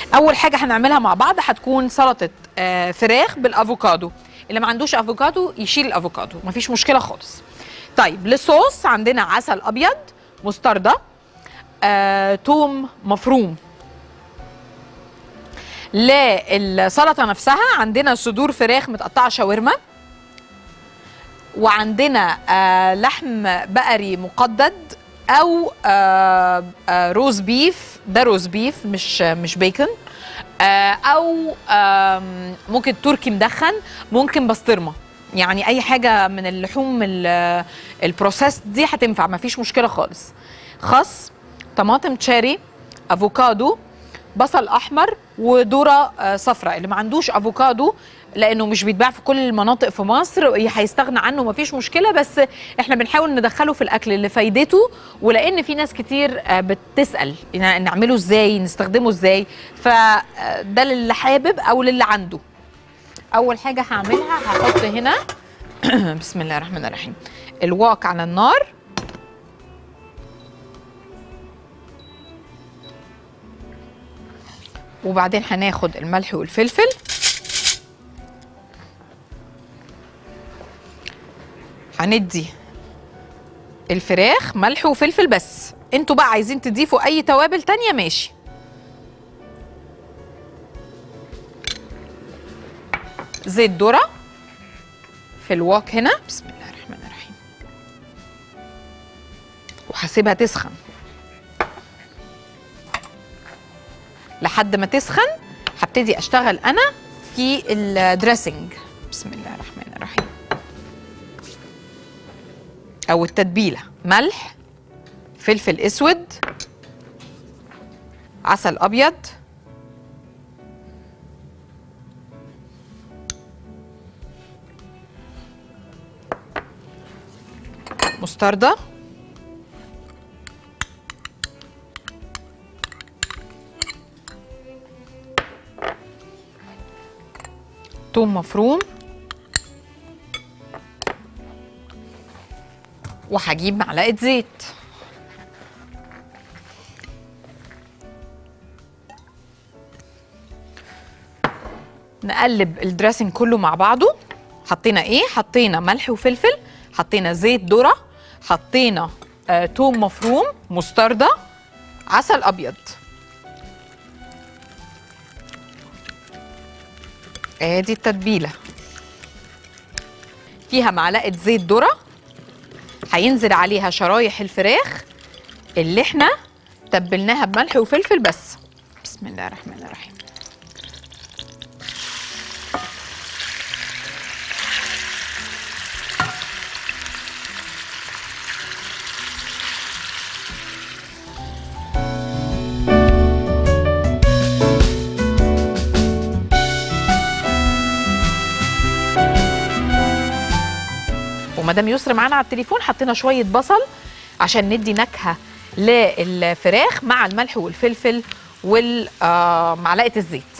اول حاجه هنعملها مع بعض هتكون سلطه آه، فراخ بالافوكادو اللي ما عندوش افوكادو يشيل الافوكادو مفيش مشكله خالص طيب للصوص عندنا عسل ابيض مستردة آه، توم مفروم للسلطه نفسها عندنا صدور فراخ متقطعه شاورما وعندنا آه لحم بقري مقدد او آه آه روز بيف ده روز بيف مش مش بيكن آه او آم، ممكن تركي مدخن ممكن بسطرمه يعني اي حاجه من اللحوم ال- البروسيس دي هتنفع مفيش مشكله خالص خس طماطم تشيري افوكادو بصل احمر وذره آه، صفراء اللي ما عندوش افوكادو لانه مش بيتباع في كل المناطق في مصر هيستغنى عنه مفيش مشكله بس احنا بنحاول ندخله في الاكل لفايدته ولان في ناس كتير آه، بتسال ن- نعمله ازاي نستخدمه ازاي فده للي حابب او للي عنده اول حاجه هعملها هحط هنا بسم الله الرحمن الرحيم الواك على النار وبعدين هناخد الملح والفلفل هندي الفراخ ملح وفلفل بس انتوا بقى عايزين تضيفوا اي توابل تانية ماشي زيت ذرة في الواك هنا بسم الله الرحمن الرحيم وهسيبها تسخن لحد ما تسخن هبتدي اشتغل انا في الدريسنج بسم الله الرحمن الرحيم او التتبيله ملح فلفل اسود عسل ابيض مستردة توم مفروم وهجيب معلقه زيت نقلب الدريسنج كله مع بعضه حطينا ايه حطينا ملح وفلفل حطينا زيت ذره حطينا آه توم مفروم مستردة عسل ابيض ادي التتبيله فيها معلقه زيت ذره هينزل عليها شرايح الفراخ اللي احنا تبلناها بملح وفلفل بس بسم الله الرحمن الرحيم ومدام يسر معانا على التليفون حطينا شويه بصل عشان ندي نكهه للفراخ مع الملح والفلفل ومعلقه الزيت